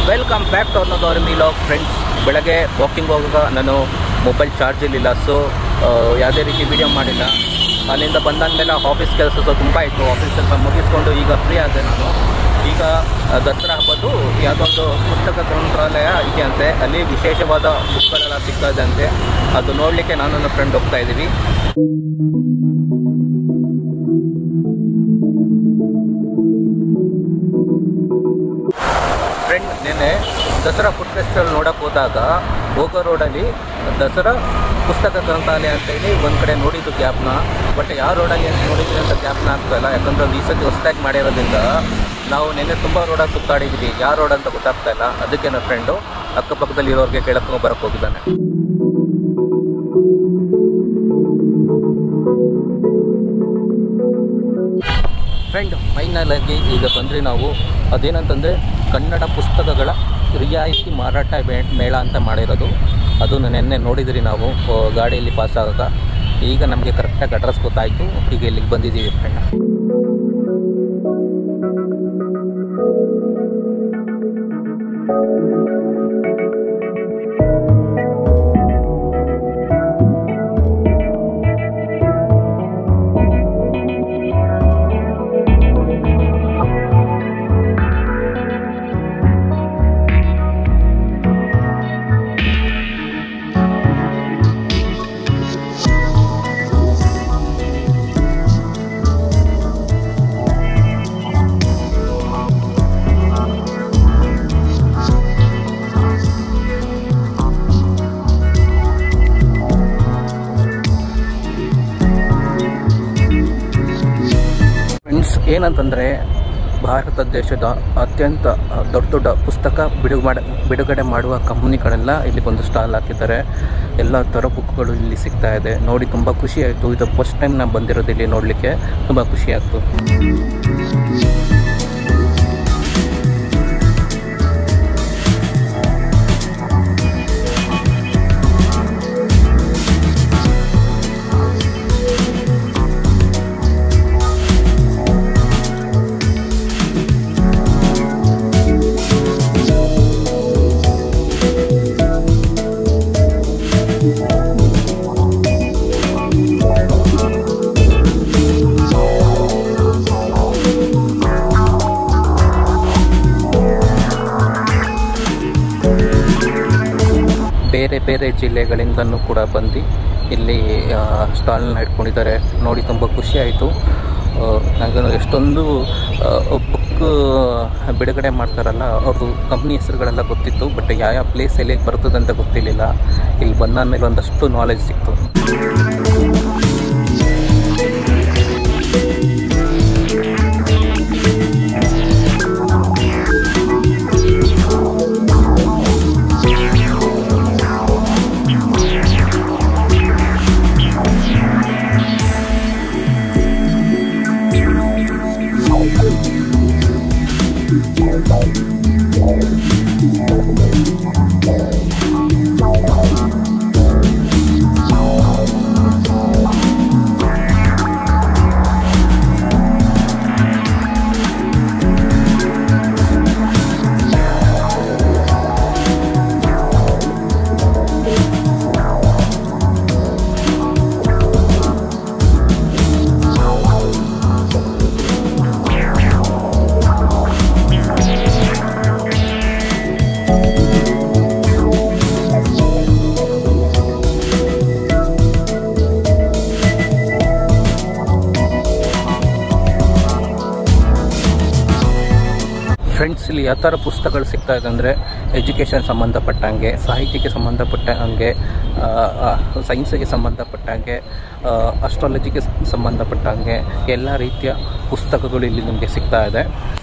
welcome back to ಅನ್ನೋದವ್ರ ಮೀಲಾಗ್ friends ಬೆಳಗ್ಗೆ ವಾಕಿಂಗ್ ಹೋಗುವಾಗ ನಾನು ಮೊಬೈಲ್ ಚಾರ್ಜ್ ಇರಲಿಲ್ಲ ಸೊ ಯಾವುದೇ ರೀತಿ ವಿಡಿಯೋ ಮಾಡಿಲ್ಲ ಅಲ್ಲಿಂದ ಬಂದಾದ್ಮೇಲೆ ಆಫೀಸ್ ಕೆಲಸ ಸೊ ತುಂಬ ಇತ್ತು ಆಫೀಸ್ ಕೆಲಸ ಮುಗಿಸ್ಕೊಂಡು ಈಗ ಫ್ರೀ ಆದೆ ನಾನು ಈಗ ಆ, ದಸರಾ ಹಬ್ಬದ್ದು ಯಾವುದೊಂದು ಪುಸ್ತಕ ಗ್ರಂಥಾಲಯ ಇದೆ ಅಂತೆ ಅಲ್ಲಿ ವಿಶೇಷವಾದ ಬುಕ್ಗಳೆಲ್ಲ ಸಿಗ್ತದೆ ಅಂತೆ ಅದು ನೋಡಲಿಕ್ಕೆ ನಾನು ನನ್ನ ಫ್ರೆಂಡ್ ಹೋಗ್ತಾ ಇದ್ದೀವಿ ಫ್ರೆಂಡ್ ನೆನ್ನೆ ದಸರಾ ಫುಡ್ ಫೆಸ್ಟಿವಲ್ ನೋಡಕ್ಕೆ ಹೋದಾಗ ಹೋಗೋ ರೋಡಲ್ಲಿ ದಸರಾ ಪುಸ್ತಕ ಗ್ರಂಥಾಲಯ ಅಂತೇಳಿ ಒಂದು ಕಡೆ ನೋಡಿದ್ದು ಗ್ಯಾಪ್ನ ಬಟ್ ಯಾವ ರೋಡಲ್ಲಿ ಅಂತ ನೋಡಿದ್ವಿ ಅಂತ ಗ್ಯಾಪ್ನ ಆಗ್ತಾಯಿಲ್ಲ ಯಾಕಂದ್ರೆ ಅದು ಈ ಸತಿ ಹೊಸದಾಗಿ ಮಾಡಿರೋದ್ರಿಂದ ನಾವು ನಿನ್ನೆ ತುಂಬ ರೋಡಲ್ಲಿ ಸುತ್ತಾಡಿದ್ವಿ ಯಾವ ರೋಡ್ ಅಂತ ಗೊತ್ತಾಗ್ತಾ ಇಲ್ಲ ಅದಕ್ಕೆ ನನ್ನ ಫ್ರೆಂಡು ಅಕ್ಕಪಕ್ಕದಲ್ಲಿ ಇರೋರಿಗೆ ಕೇಳಕ್ಕೆ ಬರಕ್ಕೆ ಹೋಗಿದ್ದಾನೆ ಫ್ರೆಂಡ್ ಫೈನಲಾಗಿ ಈಗ ಬಂದರೆ ನಾವು ಅದೇನಂತಂದರೆ ಕನ್ನಡ ಪುಸ್ತಕಗಳ ರಿಯಾಯಿತಿ ಮಾರಾಟ ಮೇ- ಮೇಳ ಅಂತ ಮಾಡಿರೋದು ಅದು ನೆನ್ನೆ ನೋಡಿದ್ರಿ ನಾವು ಆ, ಗಾಡಿಯಲ್ಲಿ ಪಾಸ್ ಆಗಾಗ ಈಗ ನಮಗೆ ಕರೆಕ್ಟಾಗಿ ಅಡ್ರೆಸ್ ಗೊತ್ತಾಯಿತು ಈಗ ಇಲ್ಲಿಗೆ ಬಂದಿದ್ದೀವಿ ಫ್ರೆಂಡ್ ಫ್ರೆಂಡ್ಸ್ ಏನಂತಂದರೆ ಭಾರತ ದೇಶದ ಅತ್ಯಂತ ಆ, ದೊಡ್ಡ ದೊಡ್ಡ ಪುಸ್ತಕ ಬಿಡುಗಡೆ ಮಾಡ ಬಿಡುಗಡೆ ಮಾಡುವ ಕಂಪ್ನಿಗಳೆಲ್ಲ ಇಲ್ಲಿ ಬಂದು ಸ್ಟಾಲ್ ಹಾಕಿದ್ದಾರೆ ಎಲ್ಲ ಥರ ಬುಕ್ಗಳು ಇಲ್ಲಿ ಸಿಗ್ತಾ ಇದೆ ನೋಡಿ ತುಂಬ ಖುಷಿ ಆಯಿತು ಇದು ಫಸ್ಟ್ ಟೈಮ್ ನಾನು ಬಂದಿರೋದು ಇಲ್ಲಿ ನೋಡಲಿಕ್ಕೆ ತುಂಬ ಖುಷಿ ಆಯಿತು ಬೇರೆ ಬೇರೆ ಜಿಲ್ಲೆಗಳಿಂದನೂ ಕೂಡ ಬಂದು ಇಲ್ಲಿ ಸ್ಟಾಲ್ನ ಇಟ್ಕೊಂಡಿದ್ದಾರೆ ನೋಡಿ ತುಂಬ ಖುಷಿ ಆಯಿತು ನನಗೆ ಎಷ್ಟೊಂದು ಬುಕ್ ಬಿಡುಗಡೆ ಮಾಡ್ತಾರಲ್ಲ ಅವ್ರದ್ದು ಕಂಪ್ನಿ ಹೆಸರುಗಳೆಲ್ಲ ಗೊತ್ತಿತ್ತು ಬಟ್ ಯಾವ ಯಾವ ಪ್ಲೇಸ್ ಎಲ್ಲಿ ಬರ್ತದೆ ಅಂತ ಗೊತ್ತಿರಲಿಲ್ಲ ಇಲ್ಲಿ ಬಂದಾದ್ಮೇಲೆ ಒಂದಷ್ಟು ನಾಲೆಜ್ ಸಿಕ್ತು ಫ್ರೆಂಡ್ಸ್ ಇಲ್ಲಿ ಯಾವ ಥರ ಪುಸ್ತಕಗಳು ಸಿಗ್ತಾ ಇದೆ ಅಂದರೆ ಎಜುಕೇಷನ್ ಸಂಬಂಧಪಟ್ಟಂಗೆ ಸಾಹಿತ್ಯಕ್ಕೆ ಸಂಬಂಧಪಟ್ಟಂಗೆ ಸೈನ್ಸಿಗೆ ಸಂಬಂಧಪಟ್ಟಂಗೆ ಅಸ್ಟ್ರಾಲಜಿಗೆ ಸಂಬಂಧಪಟ್ಟಂಗೆ ಎಲ್ಲ ರೀತಿಯ ಪುಸ್ತಕಗಳು ಇಲ್ಲಿ ನಿಮಗೆ ಸಿಗ್ತಾ ಇದೆ